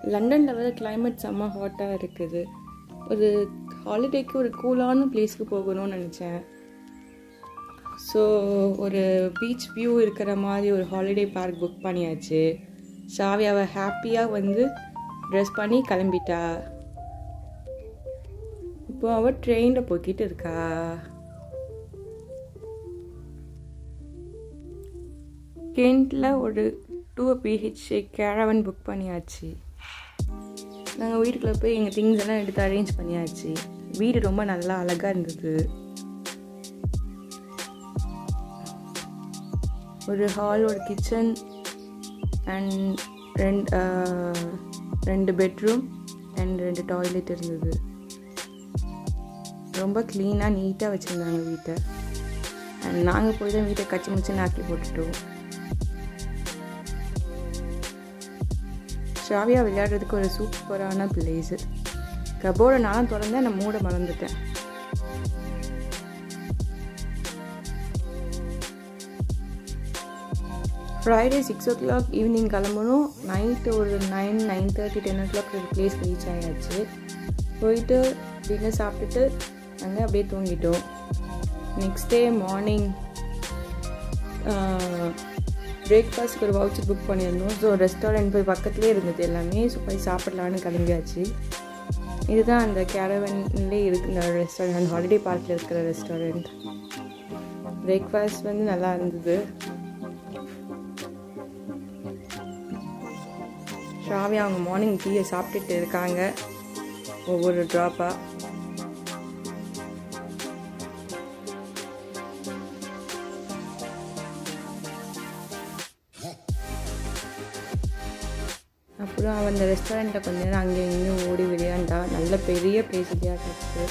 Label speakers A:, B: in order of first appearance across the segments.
A: லண்டனில் வர கிளைமேட் செம்ம ஹாட்டாக இருக்குது ஒரு ஹாலிடேக்கு ஒரு கூலான பிளேஸ்க்கு போகணும்னு நினச்சேன் ஸோ ஒரு பீச் வியூ இருக்கிற மாதிரி ஒரு ஹாலிடே பார்க் புக் பண்ணியாச்சு ஷாவி அவள் ஹாப்பியாக வந்து ட்ரெஸ் பண்ணி கிளம்பிட்டா இப்போ அவள் ட்ரெயினில் போய்கிட்டு இருக்கா கெண்டில் ஒரு டூ பிஹெச்ஏ கேரவன் புக் பண்ணியாச்சு நாங்கள் வீட்டுக்குள்ளே போய் எங்கள் திங்ஸ் எல்லாம் எடுத்து அரேஞ்ச் பண்ணியாச்சு வீடு ரொம்ப நல்லா அழகாக இருந்தது ஒரு ஹால் ஒரு கிச்சன் அண்ட் ரெண்டு ரெண்டு பெட்ரூம் அண்ட் ரெண்டு டாய்லெட் இருந்தது ரொம்ப க்ளீனாக நீட்டாக வச்சுருந்தாங்க வீட்டை அண்ட் நாங்கள் போய் தான் வீட்டை கச்சி முச்சு நாக்கி போட்டுட்டோம் ஷாவியா விளையாடுறதுக்கு ஒரு சூப்பரான பிளேஸு கபோர்டை நானும் திறந்தேன் நான் மூட மறந்துட்டேன் Friday six o'clock evening கிளம்பணும் நைட்டு ஒரு nine nine thirty ten o'clock ஒரு பிளேஸ் ரீச் ஆயாச்சு போயிட்டு டின்னர் சாப்பிட்டுட்டு நாங்கள் அப்படியே தூங்கிட்டோம் நெக்ஸ்ட் டே மார்னிங் பிரேக்ஃபாஸ்ட்க்கு ஒரு வவுச்சர் புக் பண்ணியிருந்தோம் ஸோ ரெஸ்டாரண்ட் போய் பக்கத்துலேயே இருந்தது எல்லாமே ஸோ போய் சாப்பிட்லான்னு கிளம்பியாச்சு இதுதான் அந்த கேரவன்லேயே இருக்கு இந்த ரெஸ்டாரண்ட் ஹாலிடே பார்க்கில் இருக்கிற ரெஸ்டாரண்ட் பிரேக்ஃபாஸ்ட் வந்து நல்லா இருந்தது ஷாவி அவங்க மார்னிங் டீயை சாப்பிட்டுட்டு இருக்காங்க ஒவ்வொரு ட்ராப்பாக அப்புறம் அவன் அந்த ரெஸ்டாரண்ட்டில் கொஞ்ச நேரம் அங்கே இங்கேயும் ஓடி விளையாண்டா நல்ல பெரிய பிளேஸ் விளையாடுறதுக்கு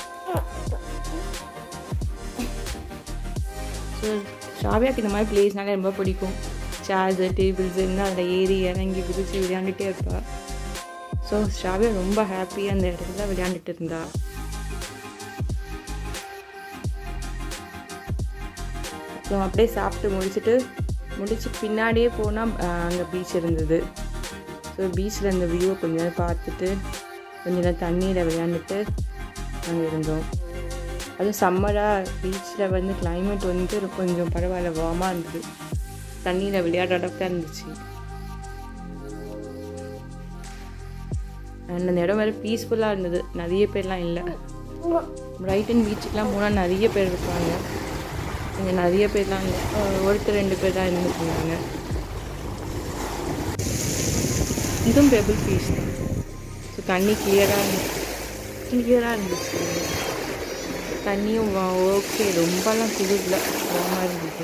A: ஸோ ஷாவியாக்கு இந்த மாதிரி பிளேஸ்னாலே ரொம்ப பிடிக்கும் சேர்ஸு டேபிள்ஸ் இருந்தால் அதில் ஏறி இறங்கி குதிச்சு விளையாண்டுட்டே இருப்பாள் ஸோ ஷாவியா ரொம்ப ஹாப்பியாக அந்த இடத்துல விளையாண்டுட்டு இருந்தா அப்புறம் அப்படியே சாப்பிட்டு முடிச்சுட்டு முடிச்சு பின்னாடியே போனால் அங்கே பீச் இருந்தது ஸோ பீச்சில் அந்த வியூவை கொஞ்ச நேரம் பார்த்துட்டு கொஞ்ச நேரம் தண்ணியில் விளையாண்டுட்டு அங்கே இருந்தோம் அதுவும் சம்மராக பீச்சில் வந்து கிளைமேட் வந்து கொஞ்சம் பரவாயில்ல வார்மாக இருந்தது தண்ணியில் விளையாடுற அளவுக்கு தான் இருந்துச்சு அண்ட் அந்த இடம் வேறு பீஸ்ஃபுல்லாக இருந்தது நிறைய பேர்லாம் இல்லை பிரைட்டன் பீச்சுக்கெலாம் போனால் நிறைய பேர் இருப்பாங்க இங்கே நிறைய பேர்லாம் இல்லை ஒருத்தர் ரெண்டு பேர் தான் இருந்துட்டு இருந்தாங்க இதுவும் பெபிள் பீச் தான் ஸோ தண்ணி கிளியராக இருந்துச்சு கிளியராக இருந்துச்சு தண்ணியும் ஓகே ரொம்பலாம் குளிரல வாமாக இருந்தது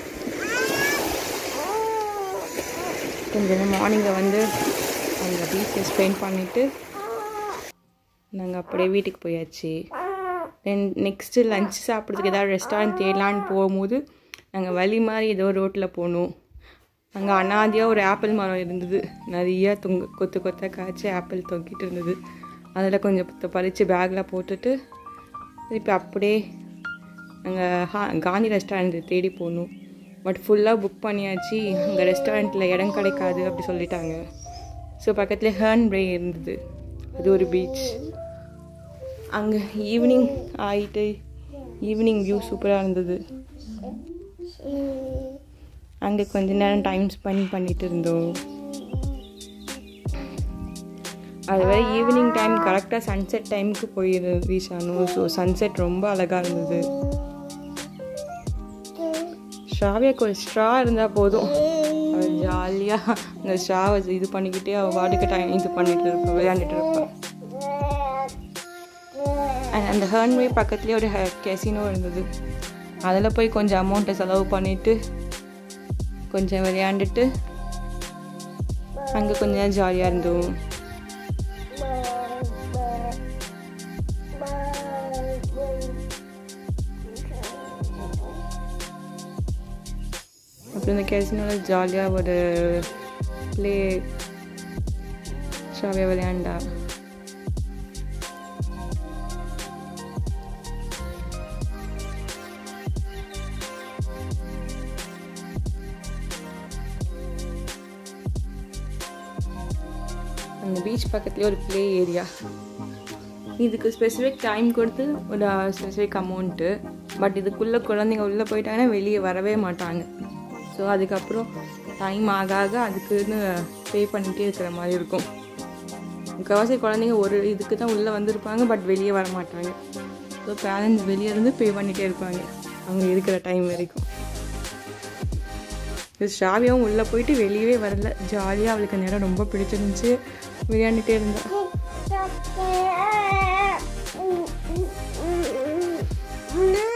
A: கொஞ்சம் மார்னிங்கில் வந்து அந்த பீச்சை ஸ்பெண்ட் பண்ணிவிட்டு நாங்கள் அப்படியே வீட்டுக்கு போயாச்சு தென் நெக்ஸ்ட்டு லஞ்ச் சாப்பிட்றதுக்கு ஏதாவது ரெஸ்டாரண்ட் தேடலான்னு போகும்போது நாங்கள் வழி மாதிரி ஏதோ ரோட்டில் போனோம் அங்கே அனாதியாக ஒரு ஆப்பிள் மரம் இருந்தது நிறையா தொங்க கொத்து கொத்த காய்ச்சி ஆப்பிள் தொங்கிட்டு இருந்தது அதில் கொஞ்சம் பறித்து பேக்கில் போட்டுட்டு திருப்பி அப்படியே நாங்கள் ஹா காந்தி ரெஸ்டாரண்ட் தேடி போகணும் பட் ஃபுல்லாக புக் பண்ணியாச்சு அங்கே ரெஸ்டாரண்ட்டில் இடம் கிடைக்காது அப்படி சொல்லிட்டாங்க ஸோ பக்கத்தில் ஹேர்ன் பிரே இருந்தது அது ஒரு பீச் அங்கே ஈவினிங் ஆகிட்டு ஈவினிங் வியூ சூப்பராக இருந்தது அங்கே கொஞ்ச நேரம் டைம் ஸ்பெண்ட் பண்ணிட்டு இருந்தோம் அதுவரை ஈவினிங் டைம் கரெக்டாக சன்செட் டைமுக்கு போய் ரீச் ஆனோம் ஸோ சன்செட் ரொம்ப அழகாக இருந்தது ஷாவியாக்கு ஒரு ஸ்ட்ரா இருந்தால் போதும் அவள் ஜாலியாக அந்த ஸ்ட்ராவை இது பண்ணிக்கிட்டே அவள் பாட்டுக்கு டைம் இது பண்ணிட்டு இருப்பாள் விளையாண்டுட்டு இருப்பாள் அண்ட் அந்த ஹேர்ன்வே பக்கத்துலேயே ஒரு கெசினோ இருந்தது அதில் போய் கொஞ்சம் அமௌண்ட்டை செலவு பண்ணிவிட்டு கொஞ்சம் விளையாண்டுட்டு அங்கே கொஞ்சம் நேரம் ஜாலியாக இருந்தோம் அப்புறம் இந்த கேசினோவில் ஜாலியாக ஒரு ப்ளே ஷாவியாக விளையாண்டா அங்கே பீச் பக்கத்துலேயே ஒரு ப்ளே ஏரியா இதுக்கு ஸ்பெசிஃபிக் டைம் கொடுத்து ஒரு ஸ்பெசிஃபிக் அமௌண்ட்டு பட் இதுக்குள்ளே குழந்தைங்க உள்ளே போயிட்டாங்கன்னா வெளியே வரவே மாட்டாங்க ஸோ அதுக்கப்புறம் டைம் ஆக ஆக அதுக்குன்னு பே பண்ணிகிட்டே இருக்கிற மாதிரி இருக்கும் முக்கால்வாசி குழந்தைங்க ஒரு இதுக்கு தான் உள்ளே வந்திருப்பாங்க பட் வெளியே வர மாட்டாங்க ஸோ பேரண்ட்ஸ் வெளியே இருந்து பே பண்ணிகிட்டே இருப்பாங்க அவங்க இருக்கிற டைம் வரைக்கும் இது ஷாவியாவும் உள்ளே போயிட்டு வெளியவே வரல ஜாலியாக அவளுக்கு அந்த இடம் ரொம்ப பிடிச்சிருந்துச்சு விளையாண்டுட்டே இருந்தா
B: Mm-hmm.